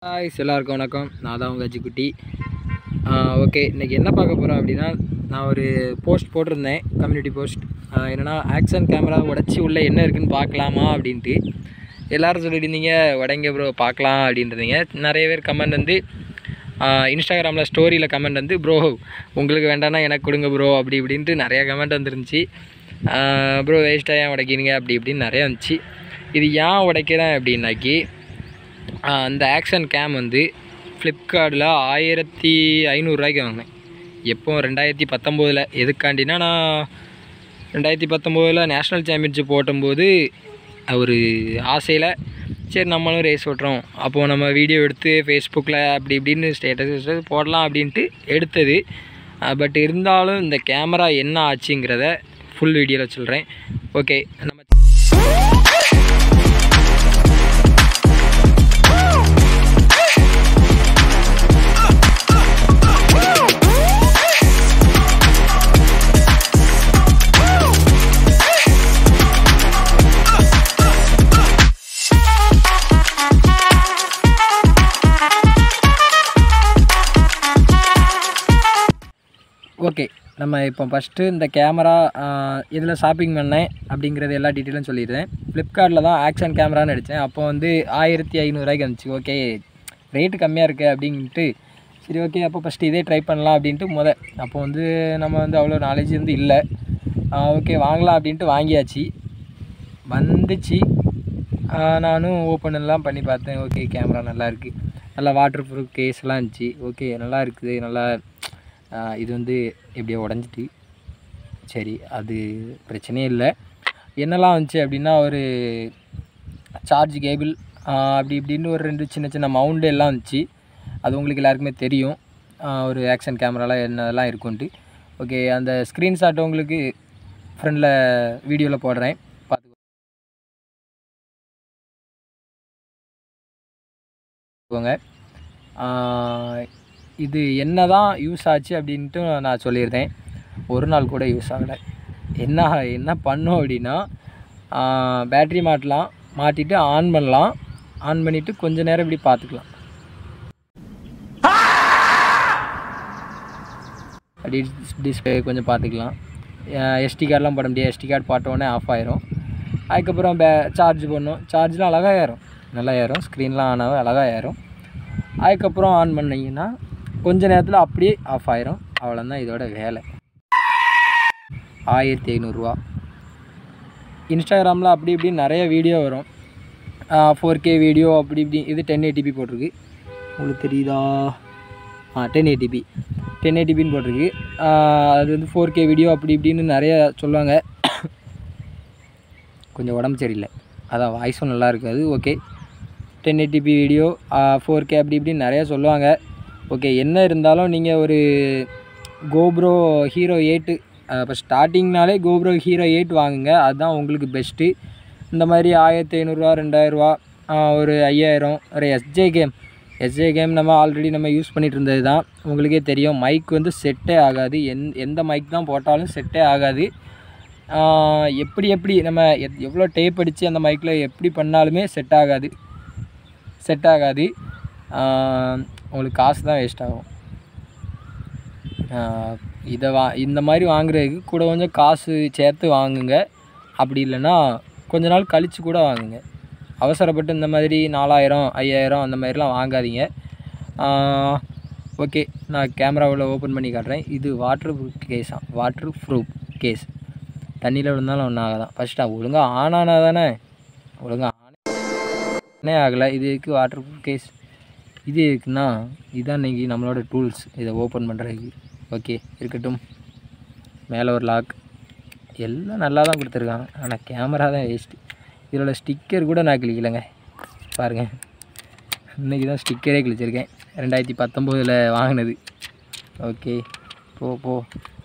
ஹாய்ஸ் எல்லாருக்கும் வணக்கம் நான் தான் உங்கள் அஜிக்குட்டி ஓகே இன்றைக்கி என்ன பார்க்க போகிறோம் அப்படின்னா நான் ஒரு போஸ்ட் போட்டிருந்தேன் கம்யூனிட்டி போஸ்ட் என்னென்னா ஆக்ஷன் கேமரா உடச்சி உள்ளே என்ன இருக்குன்னு பார்க்கலாமா அப்படின்ட்டு எல்லோரும் சொல்லியிருந்தீங்க உடைங்க ப்ரோ பார்க்கலாம் அப்படின்றீங்க நிறைய பேர் கமெண்ட் வந்து இன்ஸ்டாகிராமில் ஸ்டோரியில் கமெண்ட் வந்து ப்ரோ உங்களுக்கு வேண்டாம்னா எனக்கு கொடுங்க ப்ரோ அப்படி இப்படின்ட்டு நிறைய கமெண்ட் வந்துருந்துச்சு ப்ரோ வேஸ்ட்டாக ஏன் உடைக்கிறீங்க அப்படி இப்படின்னு நிறையா இருந்துச்சு இது ஏன் உடைக்கிறேன் அப்படின்னாக்கி ஆஹ் அந்த ஆக்ஷன் கேம் வந்து ஃப்ளிப்கார்ட்டில் ஆயிரத்தி ஐநூறுரூவாய்க்கு வாங்கினேன் எப்போ ரெண்டாயிரத்தி பத்தொம்போதில் எதுக்காண்டினா நான் ரெண்டாயிரத்தி பத்தொம்போதில் நேஷ்னல் சாம்பியன்ஷிப் ஓட்டும்போது ஒரு ஆசையில் சரி நம்மளும் ரேஸ் ஓட்டுறோம் அப்போது நம்ம வீடியோ எடுத்து ஃபேஸ்புக்கில் அப்படி இப்படின்னு ஸ்டேட்டஸ் போடலாம் அப்படின்ட்டு எடுத்தது பட் இருந்தாலும் இந்த கேமரா என்ன ஆச்சுங்கிறத ஃபுல் வீடியோவில் சொல்கிறேன் ஓகே நம்ம ஓகே நம்ம இப்போ ஃபஸ்ட்டு இந்த கேமரா இதில் ஷாப்பிங் பண்ணேன் அப்படிங்கிறது எல்லா டீட்டெயிலும் சொல்லிடுறேன் ஃப்ளிப்கார்ட்டில் தான் ஆக்ஷன் கேமரான்னு அடித்தேன் அப்போ வந்து ஆயிரத்தி ஐநூறுரூவாய்க்கு வந்துச்சு ஓகே ரேட்டு கம்மியாக இருக்குது அப்படின்ட்டு சரி ஓகே அப்போ ஃபஸ்ட்டு இதே ட்ரை பண்ணலாம் அப்படின்ட்டு முத அப்போ வந்து நம்ம வந்து அவ்வளோ நாலேஜ் வந்து இல்லை ஓகே வாங்கலாம் அப்படின்ட்டு வாங்கியாச்சு வந்துச்சு ஆஹ் நானும் ஓப்பன் எல்லாம் பண்ணி பார்த்தேன் ஓகே கேமரா நல்லா இருக்குது நல்லா வாட்டர் ப்ரூஃப் கேஸ்லாம் இருந்துச்சு ஓகே நல்லா இருக்குது நல்லா ஆஹ் இது வந்து எப்படியோ உடஞ்சிட்டு சரி அது பிரச்சனையே இல்லை என்னெல்லாம் வந்துச்சு அப்படின்னா ஒரு சார்ஜ் கேபிள் அப்படி இப்படின்னு ஒரு ரெண்டு சின்ன சின்ன மவுண்டு எல்லாம் வந்துச்சு அது உங்களுக்கு எல்லாருக்குமே தெரியும் ஆஹ் ஒரு ஆக்ஷன் கேமராலாம் என்னதெல்லாம் இருக்குன்ட்டு ஓகே அந்த ஸ்க்ரீன்ஷாட் உங்களுக்கு ஃப்ரெண்டில் வீடியோவில் போடுறேன் பார்த்து போங்க இது என்ன தான் யூஸ் ஆச்சு அப்படின்ட்டு நான் சொல்லியிருந்தேன் ஒரு நாள் கூட யூஸ் ஆகலை என்ன என்ன பண்ணோம் அப்படின்னா பேட்ரி மாட்டலாம் மாட்டிட்டு ஆன் பண்ணலாம் ஆன் பண்ணிவிட்டு கொஞ்ச நேரம் இப்படி பார்த்துக்கலாம் அப்படி டிஸ்பிளே கொஞ்சம் பார்த்துக்கலாம் எஸ்டி கார்டெலாம் போட முடியாது எஸ்டி கார்டு போட்டோடனே ஆஃப் ஆயிரும் அதுக்கப்புறம் பே சார்ஜ் பண்ணோம் சார்ஜ்லாம் அழகாக ஏறும் நல்லா ஏறும் ஸ்க்ரீன்லாம் ஆனாலும் அழகாக ஏறும் அதுக்கப்புறம் ஆன் பண்ணிங்கன்னா கொஞ்ச நேரத்தில் அப்படியே ஆஃப் ஆயிரும் அவ்வளோதான் இதோட வேலை ஆயிரத்தி ஐநூறுரூவா இன்ஸ்டாகிராமில் அப்படி இப்படி நிறைய வீடியோ வரும் ஃபோர் கே வீடியோ அப்படி இப்படி இது டென் ஏடிபி போட்டிருக்கு உங்களுக்கு தெரியுதா ஆ டென் ஏடிபி டென் ஏடிபின்னு போட்டிருக்கு ஆஹ் அது வந்து ஃபோர் கே வீடியோ அப்படி இப்படின்னு நிறைய சொல்லுவாங்க கொஞ்சம் உடம்பு சரியில்லை அதான் வாய்ஸும் நல்லா இருக்காது okay ten eighty p video four K அப்படி இப்படின்னு நிறையா சொல்லுவாங்க ஓகே என்ன இருந்தாலும் நீங்கள் ஒரு கோப்ரோ ஹீரோ எயிட்டு இப்போ ஸ்டார்டிங்னாலே கோப்ரோ ஹீரோ எயிட் வாங்குங்க அதுதான் உங்களுக்கு பெஸ்ட்டு இந்த மாதிரி ஆயிரத்தி ஐநூறுரூவா ரெண்டாயிரரூவா ஒரு ஐயாயிரம் ஒரு எஸ்ஜே கேம் எஸ்ஜே கேம் நம்ம ஆல்ரெடி நம்ம யூஸ் பண்ணிகிட்டு இருந்தது தான் உங்களுக்கே தெரியும் மைக் வந்து செட்டே ஆகாது எந் எந்த மைக் தான் போட்டாலும் செட்டே ஆகாது ஆஹ் எப்படி எப்படி நம்ம எத் எவ்வளோ டேப் அடித்து அந்த மைக்கில் எப்படி பண்ணாலுமே செட் ஆகாது செட் ஆகாது ஆஹ் உங்களுக்கு காசு தான் வேஸ்ட் ஆகும் ஆஹ் இதை வா இந்த மாதிரி வாங்குறதுக்கு கூட கொஞ்சம் காசு சேர்த்து வாங்குங்க அப்படி இல்லைன்னா கொஞ்ச நாள் கழித்து கூட வாங்குங்க அவசரப்பட்டு இந்த மாதிரி நாலாயிரம் ஐயாயிரம் அந்த மாதிரிலாம் வாங்காதீங்க ஓகே நான் கேமராவில் ஓப்பன் பண்ணி காட்டுறேன் இது வாட்டர் ப்ரூஃப் கேஸா வாட்டர் ப்ரூஃப் கேஸ் தண்ணியில் விழுந்தாலும் ஒன்றும் ஆகாதான் ஃபஸ்ட்டு ஒழுங்காக ஆன் ஆனா தானே ஒழுங்காக ஆனே ஆகலை இது இருக்கு வாட்டர் ப்ரூஃப் கேஸ் இது இருக்குன்னா இதுதான் இன்றைக்கி நம்மளோட டூல்ஸ் இதை ஓப்பன் பண்ணுறதுக்கு ஓகே இருக்கட்டும் மேலே ஒரு லாக் எல்லாம் நல்லா தான் கொடுத்துருக்காங்க ஆனால் கேமரா தான் வேஸ்ட்டு இதோட ஸ்டிக்கர் கூட நான் கிளிக்கலைங்க பாருங்கள் இன்றைக்கி தான் ஸ்டிக்கரே கிழிச்சிருக்கேன் ரெண்டாயிரத்தி பத்தொம்போதில் வாங்கினது ஓகே போ போ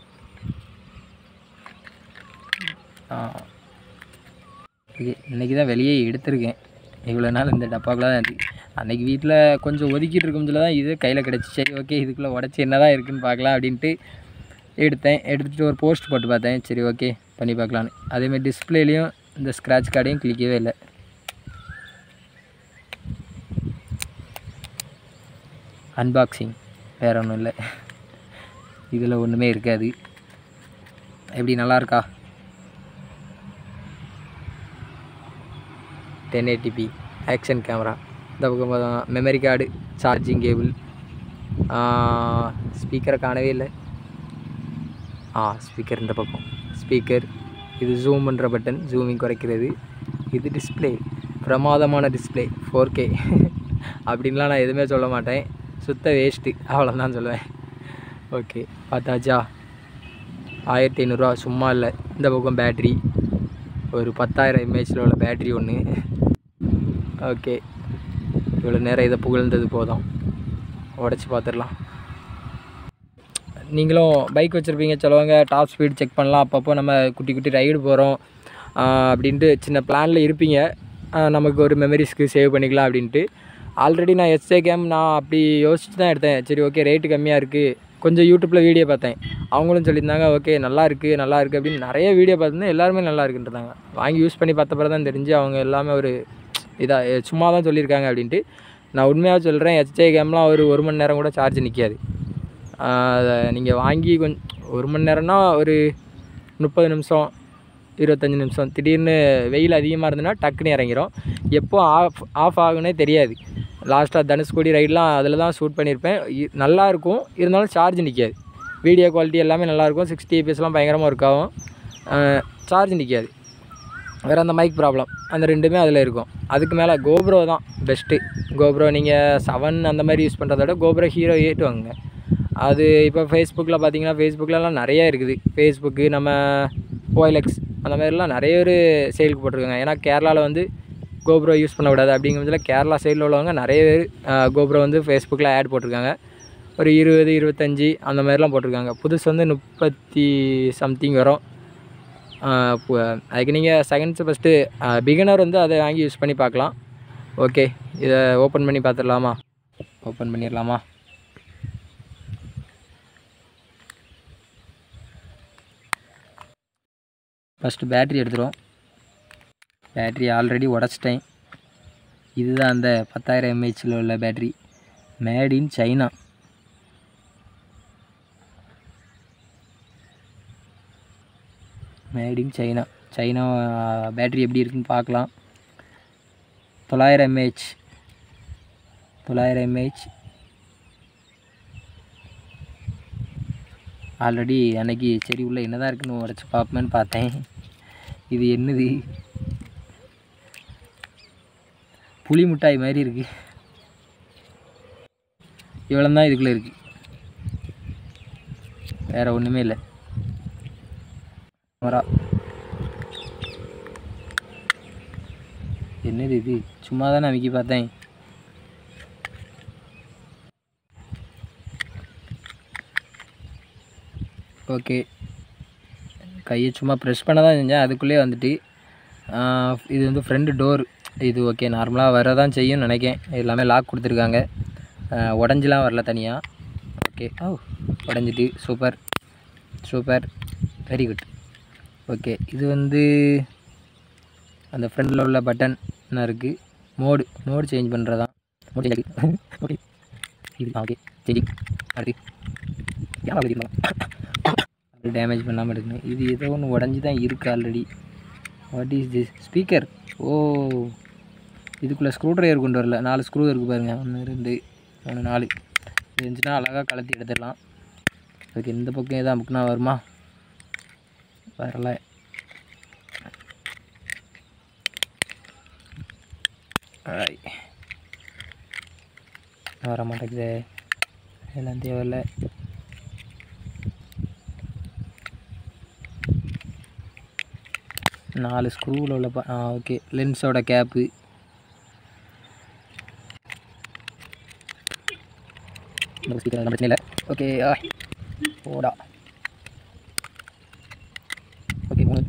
ஆ ஓகே இன்றைக்கி தான் வெளியே எடுத்திருக்கேன் இவ்வளோ நாள் இந்த டப்பாக்குள்ளே தான் இருக்குது அன்றைக்கி வீட்டில் கொஞ்சம் ஒதுக்கிட்டு இருக்கும் சொல்ல தான் இது கையில் கிடச்சி சரி ஓகே இதுக்குள்ளே உடச்சி என்ன தான் இருக்குன்னு பார்க்கலாம் அப்படின்ட்டு எடுத்தேன் எடுத்துகிட்டு ஒரு போஸ்ட் போட்டு பார்த்தேன் சரி ஓகே பண்ணி பார்க்கலான்னு அதேமாதிரி டிஸ்பிளேலையும் இந்த ஸ்க்ராட்ச் கார்டையும் கிளிக்கவே இல்லை அன்பாக்சிங் வேறு ஒன்றும் இல்லை இதில் ஒன்றுமே இருக்காது எப்படி நல்லா இருக்கா டென் ஏடிபி ஆக்ஷன் கேமரா இந்த பக்கம் மெமரி கார்டு சார்ஜிங் கேபிள் ஸ்பீக்கரை காணவே இல்லை ஆ ஸ்பீக்கர் இந்த பக்கம் ஸ்பீக்கர் இது ஜூம் பண்ணுற பட்டன் ஜூமிங் குறைக்கிறது இது டிஸ்ப்ளே பிரமாதமான டிஸ்ப்ளே ஃபோர் கே அப்படின்லாம் நான் எதுவுமே சொல்ல மாட்டேன் சுத்த வேஸ்ட்டு அவ்வளோதான் சொல்லுவேன் ஓகே பார்த்தாச்சா ஆயிரத்தி ஐநூறுரூவா சும்மா இல்லை இந்த பக்கம் பேட்ரி ஒரு பத்தாயிரம் எம்ஏஹெச்சில் உள்ள பேட்ரி ஒன்று ஓகே இவ்வளோ நேரம் இதை புகழ்ந்தது போதும் உடச்சி பார்த்துடலாம் நீங்களும் பைக் வச்சுருப்பீங்க சிலவங்க டாப் ஸ்பீட் செக் பண்ணலாம் அப்பப்போ நம்ம குட்டி குட்டி ரைடு போகிறோம் அப்படின்ட்டு சின்ன பிளானில் இருப்பீங்க ஆஹ் நமக்கு ஒரு மெமரிஸ்க்கு சேவ் பண்ணிக்கலாம் அப்படின்ட்டு ஆல்ரெடி நான் எஸ்ஏ கேம் நான் அப்படி யோசிச்சு தான் எடுத்தேன் சரி ஓகே ரேட்டு கம்மியாக இருக்குது கொஞ்சம் யூடியூப்பில் வீடியோ பார்த்தேன் அவங்களும் சொல்லியிருந்தாங்க ஓகே நல்லா இருக்குது நல்லா இருக்குது அப்படின்னு நிறைய வீடியோ பார்த்துருந்தேன் எல்லாருமே நல்லா இருக்குன்றாங்க வாங்கி யூஸ் பண்ணி பார்த்த பிறகு தான் தெரிஞ்சு அவங்க எல்லாமே ஒரு இதாக சும்மா தான் சொல்லியிருக்காங்க அப்படின்ட்டு நான் உண்மையாக சொல்கிறேன் எஸ்ஏ கேம்லாம் ஒரு ஒரு மணி நேரம் கூட சார்ஜ் நிற்காது அதை நீங்கள் வாங்கி கொஞ்சம் ஒரு மணி நேரம்னா ஒரு முப்பது நிமிஷம் இருபத்தஞ்சி நிமிஷம் திடீர்னு வெயில் அதிகமாக இருந்ததுன்னா டக்குன்னு இறங்கிரும் எப்போ ஆஃப் ஆஃப் ஆகுனே தெரியாது லாஸ்ட்டாக தனுஷ்கோடி ரைட்லாம் அதில் தான் ஷூட் பண்ணியிருப்பேன் இ- நல்லா இருக்கும் இருந்தாலும் சார்ஜ் நிற்காது வீடியோ குவாலிட்டி எல்லாமே நல்லாயிருக்கும் சிக்ஸ்டி எபிஎஸ்லாம் பயங்கரமாக ஒர்க் ஆகும் சார்ஜ் நிற்காது வேறு அந்த மைக் ப்ராப்ளம் அந்த ரெண்டுமே அதில் இருக்கும் அதுக்கு மேலே கோப்ரோ தான் பெஸ்ட்டு கோப்ரோ நீங்கள் செவன் அந்த மாதிரி யூஸ் பண்ணுறத விட கோப்ரோ ஹீரோ எயிட் வாங்குங்க அது இப்போ ஃபேஸ்புக்கில் பார்த்தீங்கன்னா ஃபேஸ்புக்கிலலாம் நிறைய இருக்குது ஃபேஸ்புக்கு நம்ம ஓஎல்எக்ஸ் அந்த மாதிரிலாம் நிறைய பேர் சேலுக்கு போட்டிருக்காங்க ஏன்னா கேரளாவில் வந்து கோப்ரோ யூஸ் பண்ணக்கூடாது அப்படிங்கிறதுல கேரளா சைடில் உள்ளவங்க நிறைய பேர் கோப்ரோ வந்து ஃபேஸ்புக்கில் ஆட் போட்டிருக்காங்க ஒரு இருபது இருபத்தஞ்சி அந்த மாதிரிலாம் போட்டிருக்காங்க புதுசு வந்து முப்பத்தி சம்திங் வரும் ஆஹ் பு- அதுக்கு நீங்கள் செகண்ட்ஸு ஃபஸ்ட்டு பிகினர் வந்து அதை வாங்கி யூஸ் பண்ணி பார்க்கலாம் ஓகே இதை ஓப்பன் பண்ணி பார்த்துடலாமா ஓப்பன் பண்ணிடலாமா ஃபஸ்ட்டு பேட்ரி எடுத்துரும் பேட்ரி ஆல்ரெடி உடச்சிட்டேன் இதுதான் அந்த பத்தாயிரம் எம்ஏஹெச்சில் உள்ள battery made in China made in China China battery எப்படி இருக்குன்னு பார்க்கலாம் தொள்ளாயிரம் எம்ஏஹெச் தொள்ளாயிரம் எம்ஏஹெச் ஆல்ரெடி அன்னைக்கு சரி உள்ள என்னதான் இருக்குன்னு உடச்சி பார்ப்போமேன்னு பார்த்தேன் இது என்னது புளி மிட்டாய் மாதிரி இருக்கு இவ்வளோ தான் இதுக்குள்ளே இருக்கு வேற ஒன்றுமே இல்லை வரா என்னது இது சும்மா தானே அமைக்கி பார்த்தேன் ஓகே கையை சும்மா ப்ரெஸ் பண்ண தான் செஞ்சேன் அதுக்குள்ளே வந்துட்டு ஆஹ் இது வந்து ஃப்ரண்ட் டோர் இது ஓகே நார்மலாக வர தான் செய்யும்னு நினைக்கேன் எல்லாமே லாக் கொடுத்துருக்காங்க உடஞ்சிலாம் வரல தனியாக ஓகே ஓ உடஞ்சிட்டு super super very good okay இது வந்து அந்த ஃப்ரண்டில் உள்ள பட்டன் என்ன இருக்குது மோடு மோடு சேஞ்ச் பண்ணுறதான் மோடு சேஞ்ச் ஓகே இது ஓகே சேஞ்சிங் அடுத்து ஏன் எழுதிடலாம் அது டேமேஜ் பண்ணாமல் எடுக்கணும் இது ஏதோ ஒன்று உடஞ்சி தான் இருக்குது already what is this speaker oh இதுக்குள்ளே ஸ்க்ரூ ட்ரைவர் கொண்டு வரல நாலு ஸ்க்ரூ இருக்குது பாருங்கள் ஒன்று ரெண்டு மூணு நாலு இது இருந்துச்சுன்னா அழகாக கலத்தி எடுத்துடலாம் அதுக்கு இந்த பக்கம் எதாவது அமுக்குனா வருமா வரல Alright. வர மாட்டேங்குதே எல்லாம் தேவையில்லை நாலு ஸ்க்ரூவில் உள்ள பா ஆ ஓகே லென்ஸோட கேப்பு பிரச்சனை இல்லை ஓகே ஆ ஓடா ஓகே மூணு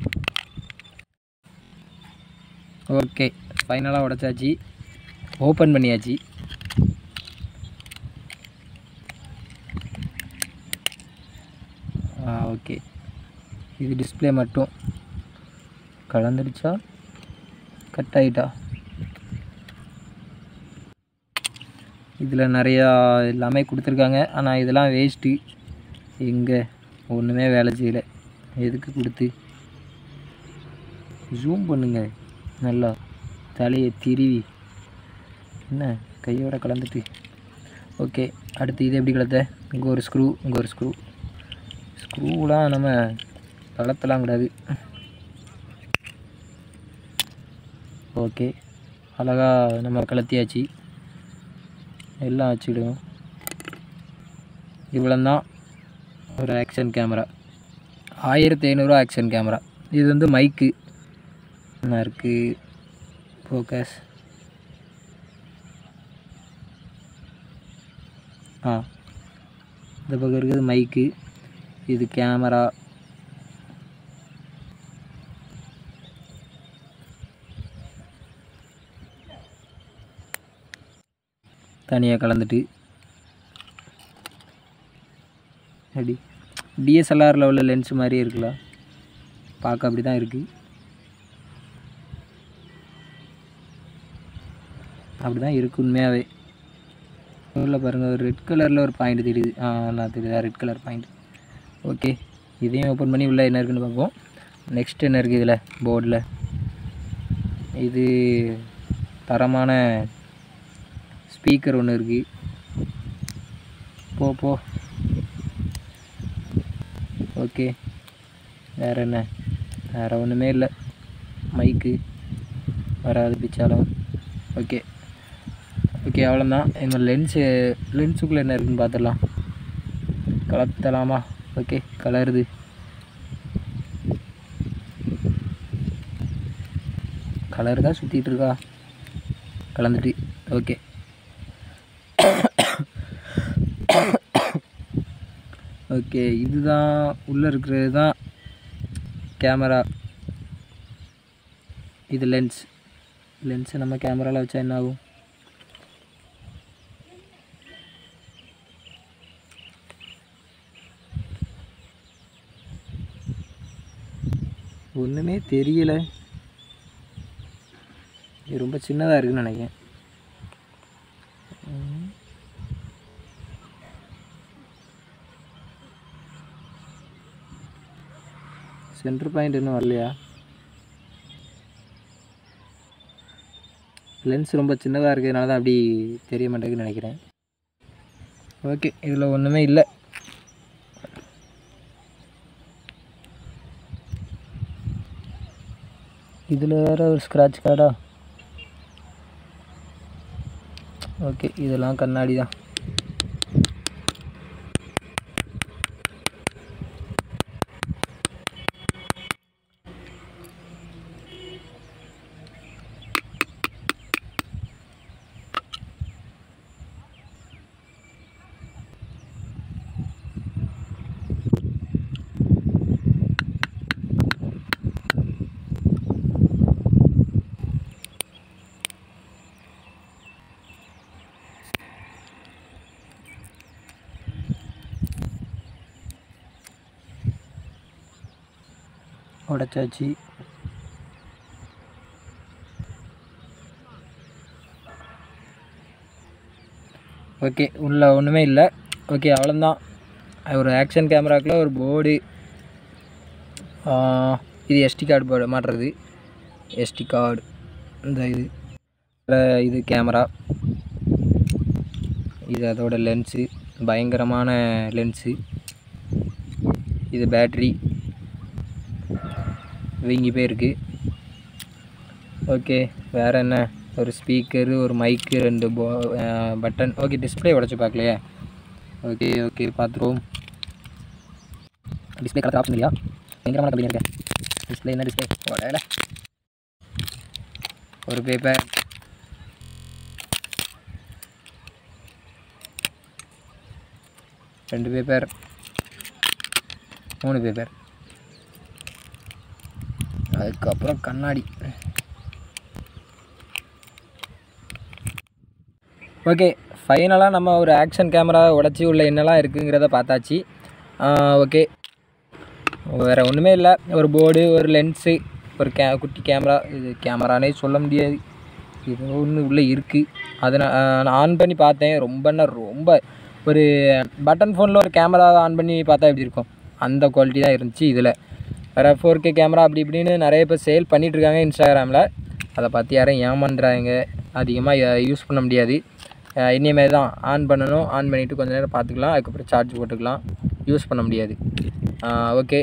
ஓகே ஃபைனலாக உடச்சாச்சு ஓப்பன் பண்ணியாச்சு ஆ ஓகே இது டிஸ்ப்ளே மட்டும் கலந்துடுச்சா கட் ஆகிட்டா இதில் நிறையா எல்லாமே கொடுத்துருக்காங்க ஆனால் இதெல்லாம் வேஸ்ட்டு எங்கே ஒன்றுமே வேலை செய்யலை எதுக்கு கொடுத்து ஜூம் பண்ணுங்க நல்லா தலையை திருவி என்ன கையோட கலந்துட்டு ஓகே அடுத்து இது எப்படி கலத்த இங்கே ஒரு ஸ்க்ரூ இங்கே ஒரு ஸ்க்ரூ ஸ்க்ரூலாம் நம்ம கலத்தலாம் கூடாது ஓகே அழகாக நம்ம கலத்தியாச்சு எல்லாம் வச்சுக்கிடுவோம் இவ்வளோ தான் ஒரு ஆக்ஷன் கேமரா ஆயிரத்தி ஐநூறுரூவா ஆக்ஷன் கேமரா இது வந்து மைக்கு என்ன இருக்குது ஃபோக்கஸ் ஆ இந்த பக்கம் இருக்குது மைக்கு இது கேமரா தனியாக கலந்துட்டு எப்படி டிஎஸ்எல்ஆரில் உள்ள லென்ஸ் மாதிரியே இருக்குல்ல பார்க்க அப்படி தான் இருக்குது அப்படி தான் இருக்குது உண்மையாகவே உள்ள பாருங்கள் ஒரு ரெட் கலரில் ஒரு பாயிண்ட் தெரியுது ஆ நான் தெரியுதா ரெட் கலர் பாயிண்ட் ஓகே இதையும் ஓப்பன் பண்ணி உள்ளே என்ன இருக்குன்னு பார்ப்போம் நெக்ஸ்ட் என்ன இருக்குது இதில் போர்டில் இது தரமான ஸ்பீக்கர் ஒன்று இருக்குது போ போ ஓகே வேறு என்ன வேறு ஒன்றுமே இல்லை மைக்கு வராது பிச்சாலும் ஓகே ஓகே அவ்வளோதான் இந்த லென்ஸு லென்ஸுக்குள்ளே என்ன இருக்குன்னு பார்த்துடலாம் கலத்தலாமா ஓகே கலருது கலர் தான் சுற்றிட்டு இருக்கா கலந்துட்டு ஓகே ஓகே இதுதான் உள்ளே இருக்கிறது தான் கேமரா இது லென்ஸ் லென்ஸை நம்ம கேமராவில் வச்சா என்ன ஆகும் ஒன்றுமே தெரியல இது ரொம்ப சின்னதாக இருக்குன்னு நினைக்கிறேன் சென்டர் பாயிண்ட் இன்னும் வரலையா லென்ஸ் ரொம்ப சின்னதாக இருக்கிறதுனால தான் அப்படி தெரிய மாட்டேங்குதுன்னு நினைக்கிறேன் ஓகே இதில் ஒன்றுமே இல்லை இதில் வேறு ஒரு ஸ்க்ராட்ச் கார்டா ஓகே இதெல்லாம் கண்ணாடி தான் உடச்சாச்சு ஓகே உள்ள ஒன்றுமே இல்லை ஓகே அவ்வளோதான் ஒரு ஆக்ஷன் கேமராக்குள்ள ஒரு போர்டு இது எஸ்டி கார்டு போட மாட்டுறது எஸ்டி கார்டு இந்த இது அப்புறம் இது கேமரா இது அதோட லென்ஸு பயங்கரமான லென்ஸு இது பேட்ரி வீங்கி போயிருக்கு ஓகே வேறு என்ன ஒரு ஸ்பீக்கரு ஒரு மைக்கு ரெண்டு போ பட்டன் ஓகே டிஸ்பிளே உடச்சி பார்க்கலையே ஓகே ஓகே பார்த்துருவோம் டிஸ்பிளே கலர் ஆப்ஷன் இல்லையா பயங்கரமான கம்பெனி இருக்கேன் டிஸ்பிளே என்ன டிஸ்பிளே உடையல ஒரு பேப்பர் ரெண்டு பேப்பர் மூணு பேப்பர் அதுக்கப்புறம் கண்ணாடி ஓகே ஃபைனலாக நம்ம ஒரு ஆக்ஷன் கேமரா உடச்சி உள்ள என்னெல்லாம் இருக்குங்கிறத பார்த்தாச்சு ஓகே வேறு ஒன்றுமே இல்லை ஒரு போர்டு ஒரு லென்ஸு ஒரு கே குட்டி கேமரா இது கேமரானே சொல்ல முடியாது இது ஒன்று உள்ளே இருக்குது அதை நான் நான் ஆன் பண்ணி பார்த்தேன் ரொம்பன்னா ரொம்ப ஒரு பட்டன் ஃபோனில் ஒரு கேமரா ஆன் பண்ணி பார்த்தா எப்படி இருக்கும் அந்த குவாலிட்டி தான் இருந்துச்சு இதில் வேறு ஃபோர் கே கேமரா அப்படி இப்படின்னு நிறைய பேர் சேல் பண்ணிகிட்ருக்காங்க இன்ஸ்டாகிராமில் அதை பார்த்து யாரும் ஏமாந்துறாங்க அதிகமாக யூஸ் பண்ண முடியாது அஹ் இனிமேல் தான் ஆன் பண்ணணும் ஆன் பண்ணிவிட்டு கொஞ்ச நேரம் பார்த்துக்கலாம் அதுக்கப்புறம் சார்ஜ் போட்டுக்கலாம் யூஸ் பண்ண முடியாது ஓகே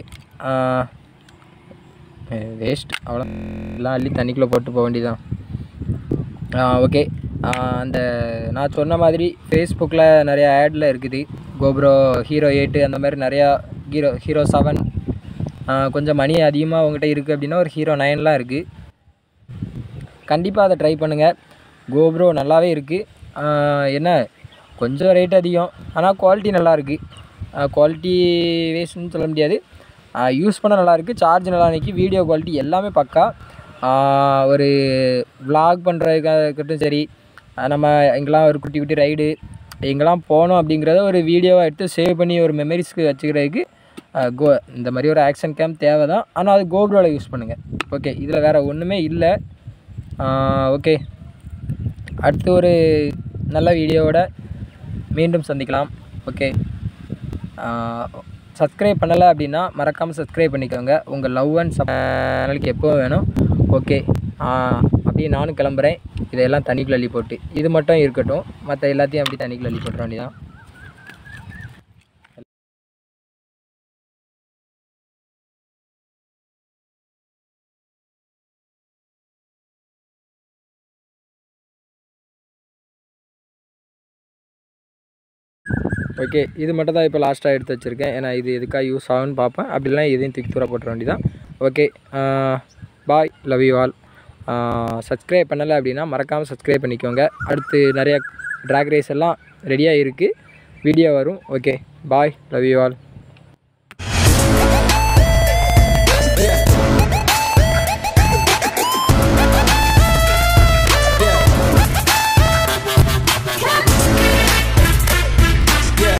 வேஸ்ட் அவ்வளோ எல்லாம் அள்ளி தண்ணிக்குள்ளே போட்டு போக வேண்டியதான் ஓகே அந்த நான் சொன்ன மாதிரி ஃபேஸ்புக்கில் நிறையா ஆடில் இருக்குது கோப்ரோ ஹீரோ எயிட்டு அந்த மாதிரி நிறையா ஹீரோ ஹீரோ செவன் கொஞ்சம் மணி அதிகமாக உங்கள்கிட்ட இருக்குது அப்படின்னா ஒரு ஹீரோ நைன்லாம் இருக்குது கண்டிப்பாக அதை ட்ரை பண்ணுங்கள் கோப்ரோ நல்லாவே இருக்குது என்ன கொஞ்சம் ரேட் அதிகம் ஆனால் குவாலிட்டி நல்லா இருக்குது குவாலிட்டி வேஸ்ட்னு சொல்ல முடியாது யூஸ் பண்ண நல்லா இருக்குது சார்ஜ் நல்லா நிற்கி வீடியோ குவாலிட்டி எல்லாமே பக்கா ஆஹ் ஒரு vlog பண்ணுறதுக்காக இருக்கட்டும் சரி ஆஹ் நம்ம எங்கெல்லாம் ஒரு குட்டி குட்டி ரைடு எங்கெல்லாம் போனோம் அப்படிங்கிறத ஒரு வீடியோவை எடுத்து சேவ் பண்ணி ஒரு மெமரிஸ்க்கு வச்சுக்கிறதுக்கு ஆஹ் கோ இந்த மாதிரி ஒரு ஆக்ஷன் கேம் தேவை தான் ஆனால் அது கோப்ரோவில் யூஸ் பண்ணுங்கள் ஓகே இதில் வேறு ஒன்றுமே இல்லை ஓகே அடுத்து ஒரு நல்ல வீடியோவோட மீண்டும் சந்திக்கலாம் ஓகே சப்ஸ்கிரைப் பண்ணலை அப்படின்னா மறக்காமல் சப்ஸ்கிரைப் பண்ணிக்கோங்க உங்கள் லவ் அண்ட் சப் சேனலுக்கு எப்போவும் வேணும் ஓகே அப்படியே நானும் கிளம்புறேன் இதெல்லாம் தண்ணிக்குள்ள அள்ளி போட்டு இது மட்டும் இருக்கட்டும் மற்ற எல்லாத்தையும் அப்படி தண்ணிக்குள்ள அள்ளி போட்டுற வேண்டியதான் ஓகே இது மட்டும் தான் இப்போ லாஸ்ட்டாக எடுத்து வச்சுருக்கேன் ஏன்னா இது எதுக்காக யூஸ் ஆகும்னு பார்ப்பேன் அப்படிலாம் இதையும் தூக்கி தூர போட்டுற வேண்டியதான் okay bye love you all subscribe பண்ணலை அப்படின்னா மறக்காமல் சப்ஸ்கிரைப் பண்ணிக்கோங்க அடுத்து நிறைய ட்ராக் ரேஸ் எல்லாம் ரெடியாக இருக்குது வீடியோ வரும் okay bye love you all